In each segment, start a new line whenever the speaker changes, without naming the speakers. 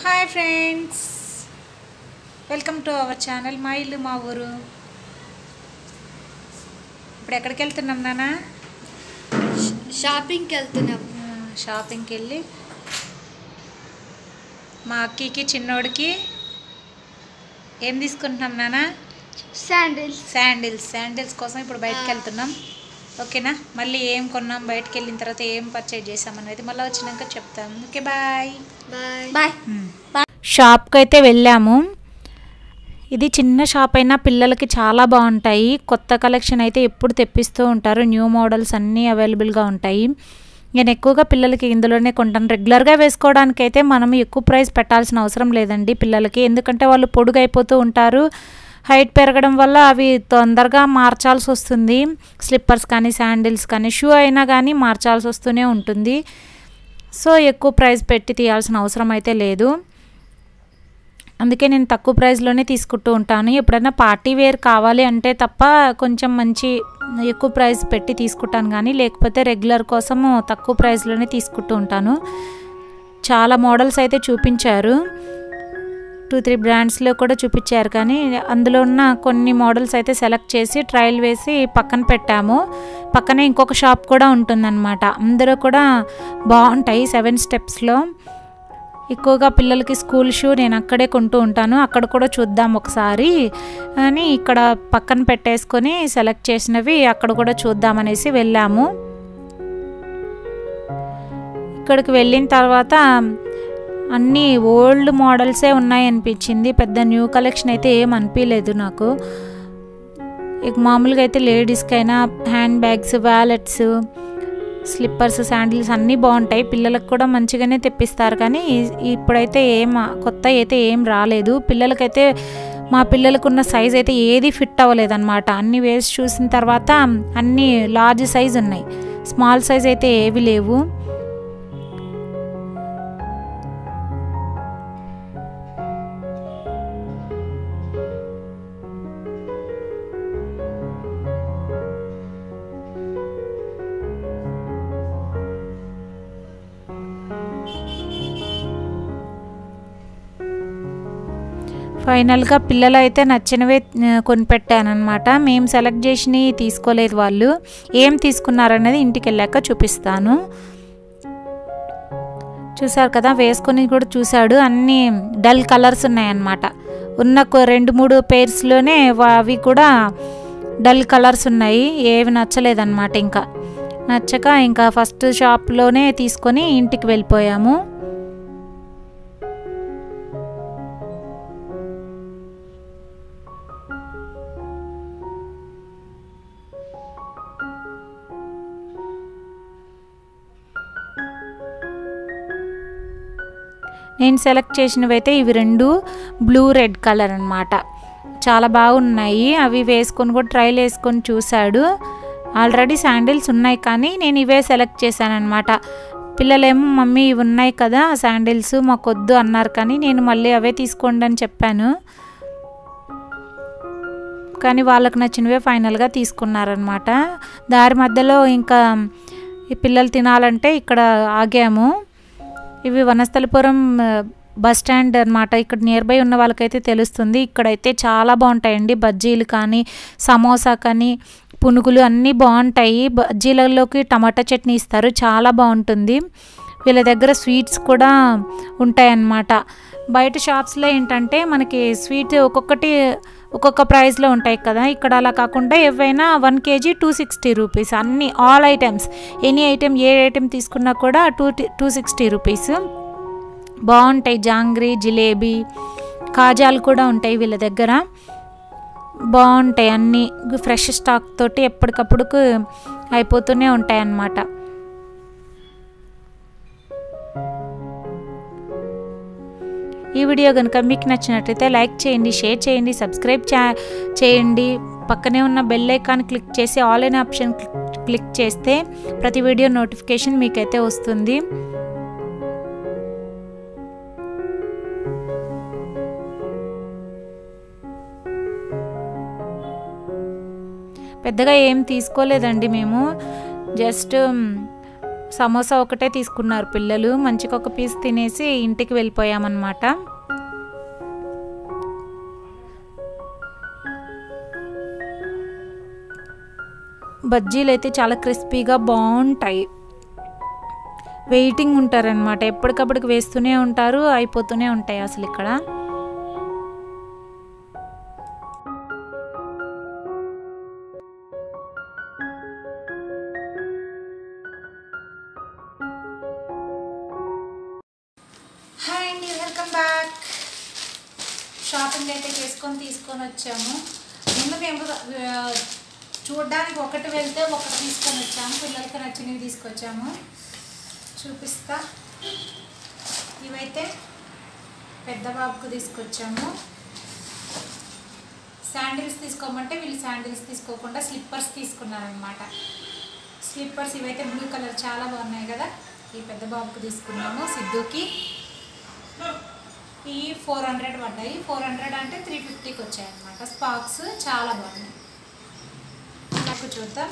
hi friends welcome to our channel మా ఇల్లు మా ఊరు ఇప్పుడు ఎక్కడికి వెళ్తున్నాం నాన్న
షాపింగ్కి వెళ్తున్నాం
షాపింగ్కి వెళ్ళి మా అక్కకి చిన్నోడికి ఏం తీసుకుంటున్నాం నాన్న
శాండిల్స్
శాండిల్స్ శాండిల్స్ కోసం ఇప్పుడు బయటకు వెళ్తున్నాం ఓకేనా మళ్ళీ ఏం కొన్నాం బయటకు వెళ్ళిన తర్వాత ఏం పర్చేజ్ చేసాం అనేది మళ్ళీ వచ్చినాక చెప్తాం ఓకే బాయ్
బాయ్ బాయ్
షాప్కి అయితే వెళ్ళాము ఇది చిన్న షాప్ అయినా పిల్లలకి చాలా బాగుంటాయి కొత్త కలెక్షన్ అయితే ఎప్పుడు తెప్పిస్తూ ఉంటారు న్యూ మోడల్స్ అన్నీ అవైలబుల్గా ఉంటాయి నేను ఎక్కువగా పిల్లలకి ఇందులోనే కొంటాను రెగ్యులర్గా వేసుకోవడానికి అయితే మనం ఎక్కువ ప్రైస్ పెట్టాల్సిన అవసరం లేదండి పిల్లలకి ఎందుకంటే వాళ్ళు పొడుగైపోతూ ఉంటారు హైట్ పెరగడం వల్ల అవి తొందరగా మార్చాల్సి వస్తుంది స్లిప్పర్స్ కానీ శాండిల్స్ కానీ షూ అయినా కానీ మార్చాల్సి వస్తూనే ఉంటుంది సో ఎక్కువ ప్రైస్ పెట్టి తీయాల్సిన అవసరం అయితే లేదు అందుకే నేను తక్కువ ప్రైస్లోనే తీసుకుంటూ ఉంటాను ఎప్పుడైనా పార్టీ వేర్ కావాలి అంటే తప్ప కొంచెం మంచి ఎక్కువ ప్రైస్ పెట్టి తీసుకుంటాను కానీ లేకపోతే రెగ్యులర్ కోసము తక్కువ ప్రైస్లోనే తీసుకుంటూ ఉంటాను చాలా మోడల్స్ అయితే చూపించారు టూ త్రీ బ్రాండ్స్లో కూడా చూపించారు కానీ అందులో ఉన్న కొన్ని మోడల్స్ అయితే సెలెక్ట్ చేసి ట్రయల్ వేసి పక్కన పెట్టాము పక్కనే ఇంకొక షాప్ కూడా ఉంటుందన్నమాట అందరూ కూడా బాగుంటాయి సెవెన్ స్టెప్స్లో ఎక్కువగా పిల్లలకి స్కూల్ షూ నేను అక్కడే కొంటూ ఉంటాను అక్కడ కూడా చూద్దాం ఒకసారి అని ఇక్కడ పక్కన పెట్టేసుకొని సెలెక్ట్ చేసినవి అక్కడ కూడా చూద్దామనేసి వెళ్ళాము ఇక్కడికి వెళ్ళిన తర్వాత అన్నీ ఓల్డ్ మోడల్సే ఉన్నాయి అనిపించింది పెద్ద న్యూ కలెక్షన్ అయితే ఏం అనిపించలేదు నాకు ఇక మామూలుగా అయితే లేడీస్కైనా hand bags wallets slippers sandals అన్నీ బాగుంటాయి పిల్లలకు కూడా మంచిగానే తెప్పిస్తారు కానీ ఇప్పుడైతే ఏం కొత్త అయితే ఏం రాలేదు పిల్లలకైతే మా పిల్లలకున్న సైజ్ అయితే ఏది ఫిట్ అవ్వలేదు అనమాట అన్ని వేసి చూసిన తర్వాత అన్నీ లార్జ్ సైజ్ ఉన్నాయి స్మాల్ సైజ్ అయితే ఏవి లేవు ఫైనల్గా పిల్లలు అయితే నచ్చినవే కొనిపెట్టానమాట మేము సెలెక్ట్ చేసినవి తీసుకోలేదు వాళ్ళు ఏం తీసుకున్నారనేది ఇంటికి వెళ్ళాక చూపిస్తాను చూసారు కదా వేసుకొని కూడా చూశాడు అన్నీ డల్ కలర్స్ ఉన్నాయన్నమాట ఉన్న రెండు మూడు పేర్స్లోనే అవి కూడా డల్ కలర్స్ ఉన్నాయి ఏవి నచ్చలేదన్నమాట ఇంకా నచ్చక ఇంకా ఫస్ట్ షాప్లోనే తీసుకొని ఇంటికి వెళ్ళిపోయాము నేను సెలెక్ట్ చేసినవి అయితే ఇవి రెండు బ్లూ రెడ్ కలర్ అనమాట చాలా బాగున్నాయి అవి వేసుకొని కూడా ట్రైల్ వేసుకొని చూశాడు ఆల్రెడీ శాండిల్స్ ఉన్నాయి కానీ నేను ఇవే సెలెక్ట్ చేశాను అనమాట పిల్లలేమో మమ్మీ ఇవి ఉన్నాయి కదా శాండిల్స్ మాకు వద్దు అన్నారు కానీ నేను మళ్ళీ అవే తీసుకోండి అని చెప్పాను కానీ వాళ్ళకి నచ్చినవే ఫైనల్గా తీసుకున్నారనమాట దారి మధ్యలో ఇంకా ఈ పిల్లలు తినాలంటే ఇక్కడ ఆగాము ఇవి వనస్థలిపురం బస్ స్టాండ్ అనమాట ఇక్కడ నియర్ బై ఉన్న వాళ్ళకైతే తెలుస్తుంది ఇక్కడైతే చాలా బాగుంటాయండి బజ్జీలు కానీ సమోసా కానీ పునుగులు అన్నీ బాగుంటాయి బజ్జీలలోకి టమాటా చట్నీ ఇస్తారు చాలా బాగుంటుంది వీళ్ళ దగ్గర స్వీట్స్ కూడా ఉంటాయన్నమాట బయట షాప్స్లో ఏంటంటే మనకి స్వీట్ ఒక్కొక్కటి ఒక్కొక్క ప్రైస్లో ఉంటాయి కదా ఇక్కడ అలా కాకుండా ఏవైనా one KG two sixty rupees అన్ని ఆల్ ఐటమ్స్ ఎనీ ఐటెం ఏ ఐటెం తీసుకున్నా కూడా టూ టూ సిక్స్టీ రూపీస్ బాగుంటాయి జాంగ్రీ జిలేబీ కాజాలు కూడా ఉంటాయి వీళ్ళ దగ్గర బాగుంటాయి అన్నీ ఫ్రెష్ స్టాక్ తోటి ఎప్పటికప్పుడు అయిపోతూనే ఉంటాయి అన్నమాట ఈ వీడియో కనుక మీకు నచ్చినట్లయితే లైక్ చేయండి షేర్ చేయండి సబ్స్క్రైబ్ చేయండి పక్కనే ఉన్న బెల్ ఐకాన్ క్లిక్ చేసి ఆల్ అనే ఆప్షన్ క్లిక్ చేస్తే ప్రతి వీడియో నోటిఫికేషన్ మీకైతే వస్తుంది పెద్దగా ఏం తీసుకోలేదండి మేము జస్ట్ సమోసా ఒకటే తీసుకున్నారు పిల్లలు మంచిగా ఒక పీస్ తినేసి ఇంటికి వెళ్ళిపోయామన్నమాట బజ్జీలు అయితే చాలా క్రిస్పీగా బాగుంటాయి వెయిటింగ్ ఉంటారనమాట ఎప్పటికప్పటికి వేస్తూనే ఉంటారు అయిపోతూనే ఉంటాయి అసలు ఇక్కడ హాయ్ అండి వెల్కమ్ బ్యాక్ షాపింగ్ అయితే చేసుకొని తీసుకొని వచ్చాము ముందు మేము ఆ, చూడ్డానికి ఒకటి వెళ్తే ఒకటి తీసుకొని వచ్చాము పిల్లలకి నచ్చినవి తీసుకొచ్చాము చూపిస్తా ఇవైతే పెద్ద బాబుకు తీసుకొచ్చాము శాండిల్స్ తీసుకోమంటే వీళ్ళు శాండిల్స్ తీసుకోకుండా స్లిప్పర్స్ తీసుకున్నారనమాట స్లిప్పర్స్ ఇవైతే బ్లూ కలర్ చాలా బాగున్నాయి కదా ఈ పెద్ద బాబుకు తీసుకున్నాము సిద్ధుకి ఈ ఫోర్ హండ్రెడ్ పడ్డాయి ఫోర్ హండ్రెడ్ అంటే త్రీ ఫిఫ్టీకి వచ్చాయి అనమాట స్పాక్స్ చాలా బాగున్నాయి నాకు చూద్దాం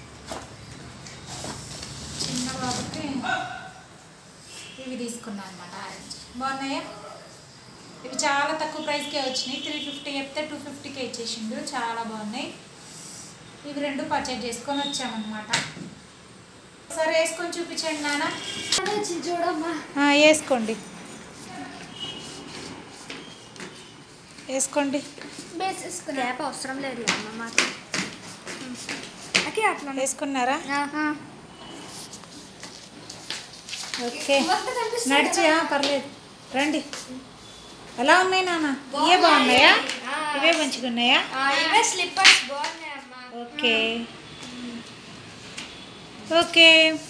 చిన్న బాబుకి ఇవి తీసుకున్నాను అనమాట ఆరెంజ్ బాగున్నాయా ఇవి చాలా తక్కువ ప్రైస్కే వచ్చినాయి త్రీ ఫిఫ్టీ చెప్తే టూ ఫిఫ్టీకే ఇచ్చేసిండు చాలా బాగున్నాయి ఇవి రెండు పర్చేజ్ చేసుకొని వచ్చామన్నమాట సరే వేసుకొని చూపించండి నాన్న
వచ్చి చూడమ్మా
ఆ, వేసుకోండి వేసుకోండి
బేస్ క్యాప్ అవసరం లేదు అమ్మ మాకు అకే అట్లా
వేసుకున్నారా ఓకే
మొత్తం కనిపిస్తుంది
నడిచి ఆ, పర్లేదు రండి ఎలా ఉన్నాయి నాన్న ఇవే బాగున్నాయా ఇవే మంచిగా ఉన్నాయా
ఇవే స్లిప్పర్స్ బాగున్నాయి అమ్మా
ఓకే ఓకే